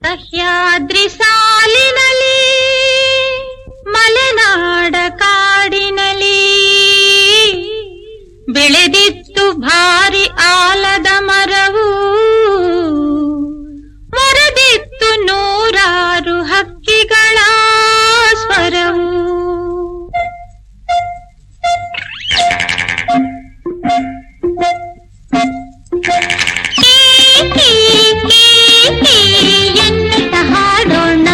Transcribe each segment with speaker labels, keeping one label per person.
Speaker 1: ಸಹ್ಯಾದ್ರಿ ಸಾಲಿನಲ್ಲಿ ಮಲೆನಾಡ ಕಾಡಿನಲ್ಲಿ ಬೆಳೆದಿತ್ತು ಭಾರಿ ಆಲದ ಮರವು ಮರದಿತ್ತು ನೂರಾರು ಹಕ್ಕಿಗಳ ಸ್ವರವು ಎನ್ನುತ್ತ ಹಾಡೋಣ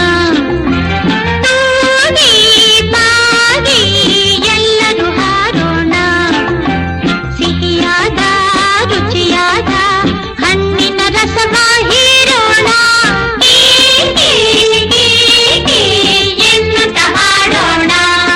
Speaker 1: ತೂಗಿ ಬಾಗಿ ಎಲ್ಲರೂ ಹಾರೋಣ ಸಿಹಿಯಾದ ರುಚಿಯಾದ ಹಣ್ಣಿನ ರಸವ ಹೀರೋಣ ಎನ್ನುತ್ತ ಹಾಡೋಣ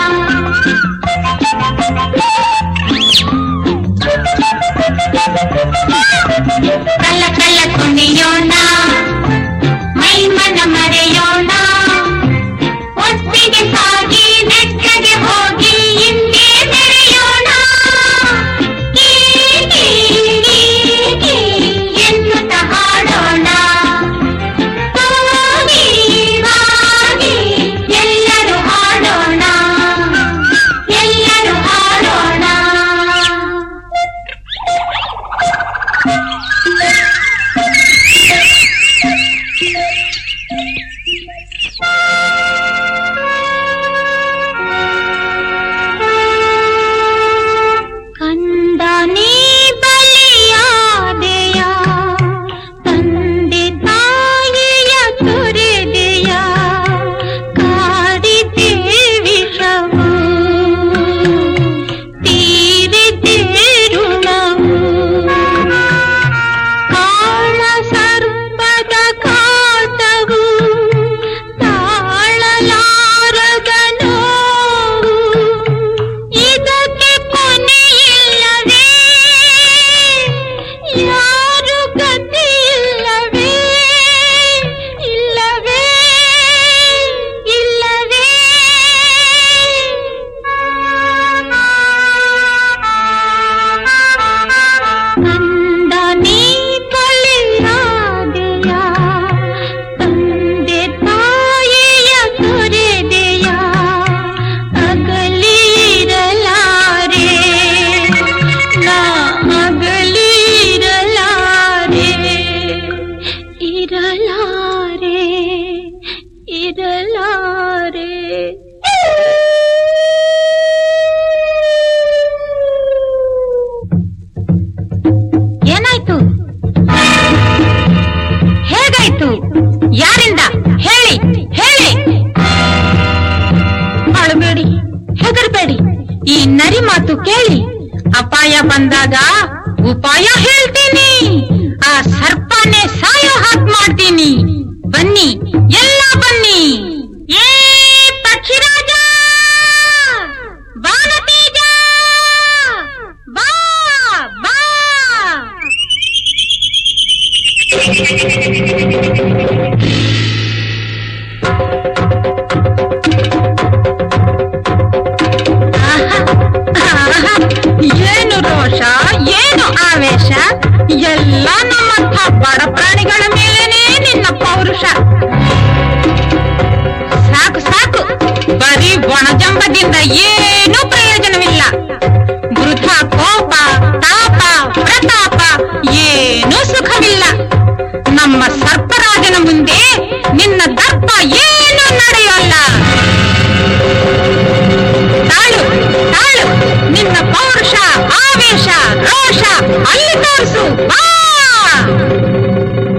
Speaker 1: ಕಲ್ಲ ಕಲ್ಲ ಕುಣಿಯೋಣ ಮೈ ಮನ ಮರೆಯೋಣ ಒಟ್ಟಿಗೆ ಸಾಗಿ ನೆಟ್ಟಗೆ ಹೋಗಿ ಹಿಂದೆ ಬೆರೆಯೋಣ ಕೀ, ಕೀ, ಕೀ, ಕೀ ಎನ್ನುತ್ತ ಹಾಡೋಣ ಹೋಗಿ ಬಾಗಿ ಎಲ್ಲರೂ ಹಾಡೋಣ ಎಲ್ಲರೂ ಹಾಡೋಣ ಕಂದ ನೀ ಬಲಿಯಾದೆಯ ತಂದೆ ತಾಯಿಯ ತೊರೆದೆಯ ಕಾಡಿದೆ ವಿಷವು ತೀರಿದೆ ಋಣವು ಕಾಳ ಸರ್ಪದ ಕಾಟವು ತಾಳಲಾರದ ನೋವು ಇದಕ್ಕೆ ಕೊನೆಯಿಲ್ಲವೇ ಯಾರು ಗತಿಯಿಲ್ಲವೇ ಇಲ್ಲವೇ ಇಲ್ಲವೇ ಕಂದ ನೀ ಬಲಿಯಾದೆಯ ತಂದೆ ತಾಯಿಯ ತೊರೆದೆಯ ಅಗಲಿರಲಾರೆ ನಾ ಅಗಲಿರಲಾರೆ ಇರಲಾರೆ ಇರಲಾರೆ ಏನಾಯ್ತು ಹೇಗಾಯ್ತು ಯಾರಿಂದ ಹೇಳಿ ಹೇಳಿ ಅಳಬೇಡಿ ಹೆದರ್ಬೇಡಿ ಈ ನರಿ ಮಾತು ಕೇಳಿ ಅಪಾಯ ಬಂದಾಗ ಉಪಾಯ ಹೇಳ್ತೀನಿ ಆ ಸರ್ಪನೆ ಸಾಯೋ ಹಾಕ್ ಮಾಡ್ತೀನಿ ಬನ್ನಿ ಎಲ್ಲ ಬನ್ನಿ ಏ ಪಕ್ಷಿರಾಜ ಬಾಲತೇಜ ಬಾ ಬಾ ಆಹಾ, ಆಹಾ, ಏನು ರೋಷ ಏನು ಆವೇಶ ಎಲ್ಲ ನಮ್ಮಂಥ ಬಡ ಪ್ರಾಣಿಗಳ ಮೇಲೇನೆ ನಿನ್ನ ಪೌರುಷ ಸಾಕು ಸಾಕು ಬರೀ ಒಣಜಂಬದಿಂದ ಏನೂ ಪ್ರಯೋಜನವಿಲ್ಲ ವೃಥ ಕೋಪ ತಾಪ ಪ್ರತಾಪ ಏನೂ ಸುಖವಿಲ್ಲ ನಮ್ಮ ಸರ್ಪರಾಜನ ಮುಂದೆ ನಿನ್ನ ದರ್ಪ ಏನು ನಡೆಯೋಲ್ಲ ತಾಳು ತಾಳು ನಿನ್ನ ಪೌರುಷ ಆವೇಶ ರೋಷ ಅಲ್ಲಿ ತೋರಿಸು ಬಾ